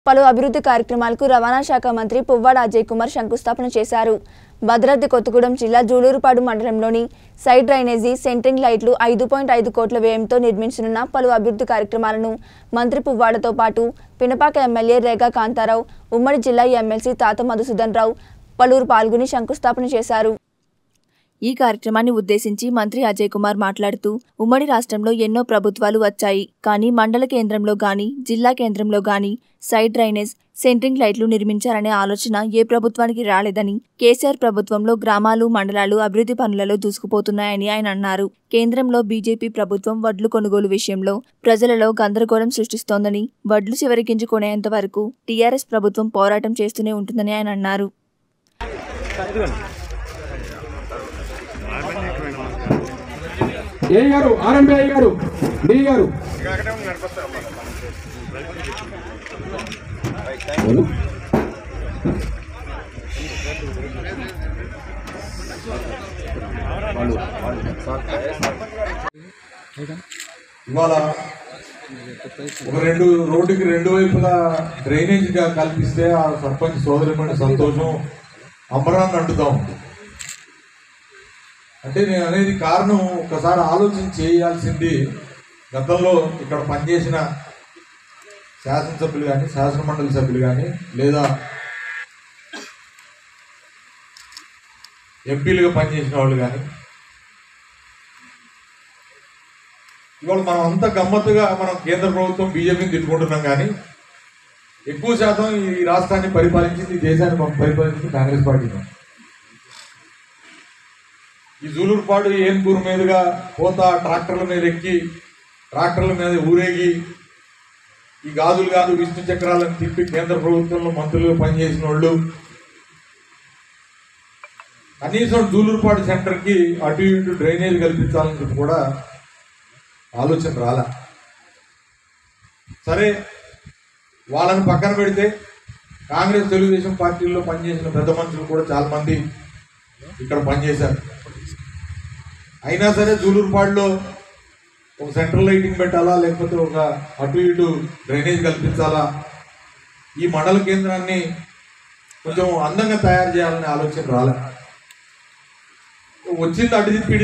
పలు అభివృద్ధి కార్యక్రమాలకు రవాణా శాఖ మంత్రి పువ్వాడ అజయ్ కుమార్ శంకుస్థాపన చేశారు భద్రాద్రి కొత్తగూడెం జిల్లా జూలూరుపాడు మండలంలోని సైడ్ డ్రైనేజీ సెంట్రింగ్ లైట్లు ఐదు పాయింట్ ఐదు కోట్ల వ్యయంతో నిర్మించనున్న పలు అభివృద్ధి కార్యక్రమాలను మంత్రి పువ్వాడతో పాటు పినపాక ఎమ్మెల్యే రేగా కాంతారావు ఉమ్మడి జిల్లా ఎమ్మెల్సీ తాత మధుసూదన్ రావు పలువురు పాల్గొని శంకుస్థాపన చేశారు ఈ కార్యక్రమాన్ని ఉద్దేశించి మంత్రి అజయ్ కుమార్ మాట్లాడుతూ ఉమ్మడి రాష్ట్రంలో ఎన్నో ప్రభుత్వాలు వచ్చాయి కానీ మండల కేంద్రంలో గాని జిల్లా కేంద్రంలో గాని సైడ్ డ్రైనేజ్ సెంట్రింగ్ లైట్లు నిర్మించాలనే ఆలోచన ఏ ప్రభుత్వానికి రాలేదని కేసీఆర్ ప్రభుత్వంలో గ్రామాలు మండలాలు అభివృద్ధి పనులలో దూసుకుపోతున్నాయని ఆయన అన్నారు కేంద్రంలో బీజేపీ ప్రభుత్వం వడ్లు కొనుగోలు విషయంలో ప్రజలలో గందరగోళం సృష్టిస్తోందని వడ్లు చివరికించి కొనేంత వరకు టీఆర్ఎస్ ప్రభుత్వం పోరాటం చేస్తూనే ఉంటుందని ఆయన అన్నారు ఏ గారు ఆర్ఎంబి అయ్య గారు డి గారు ఎవరు? ఇవాళ ఒక రెండు రోడ్డుకి రెండు వైపులా డ్రైనేజ్ గా కల్పిస్తే ఆ సర్పంచ్ సోదరిమైన సంతోషం అమరాన్ని అంటుతాం అంటే నేను అనేది కారణం ఒకసారి ఆలోచన చేయాల్సింది గతంలో ఇక్కడ పనిచేసిన శాసనసభ్యులు కానీ శాసనమండలి సభ్యులు కానీ లేదా ఎంపీలుగా పనిచేసిన వాళ్ళు కానీ ఇవాళ మనం అంత గమ్మత్తుగా మనం కేంద్ర ప్రభుత్వం బీజేపీని తిట్టుకుంటున్నాం కానీ ఎక్కువ శాతం ఈ రాష్ట్రాన్ని పరిపాలించింది ఈ దేశాన్ని మనం పరిపాలించింది కాంగ్రెస్ పార్టీ ఈ జూలూరుపాడు ఏన్పూర్ మీదుగా పోతా ట్రాక్టర్ల మీద ఎక్కి ట్రాక్టర్ల మీద ఊరేగి ఈ గాజులు కాదు విష్ణు చక్రాలను తిప్పి కేంద్ర ప్రభుత్వంలో మంత్రులుగా పనిచేసిన వాళ్ళు కనీసం జూలూరుపాడు సెంటర్కి అటు ఇటు డ్రైనేజ్ కల్పించాలని చెప్పి కూడా ఆలోచన రాలా సరే వాళ్ళని పక్కన పెడితే కాంగ్రెస్ తెలుగుదేశం పార్టీల్లో పనిచేసిన పెద్ద మనుషులు కూడా చాలా మంది ఇక్కడ పనిచేశారు అయినా సరే జూలూరుపాడులో ఒక సెంట్రల్ లైటింగ్ పెట్టాలా లేకపోతే ఒక అటు ఇటు డ్రైనేజ్ కల్పించాలా ఈ మండల కేంద్రాన్ని కొంచెం అందంగా తయారు చేయాలనే ఆలోచన రాలే వచ్చింది అటు తిప్పి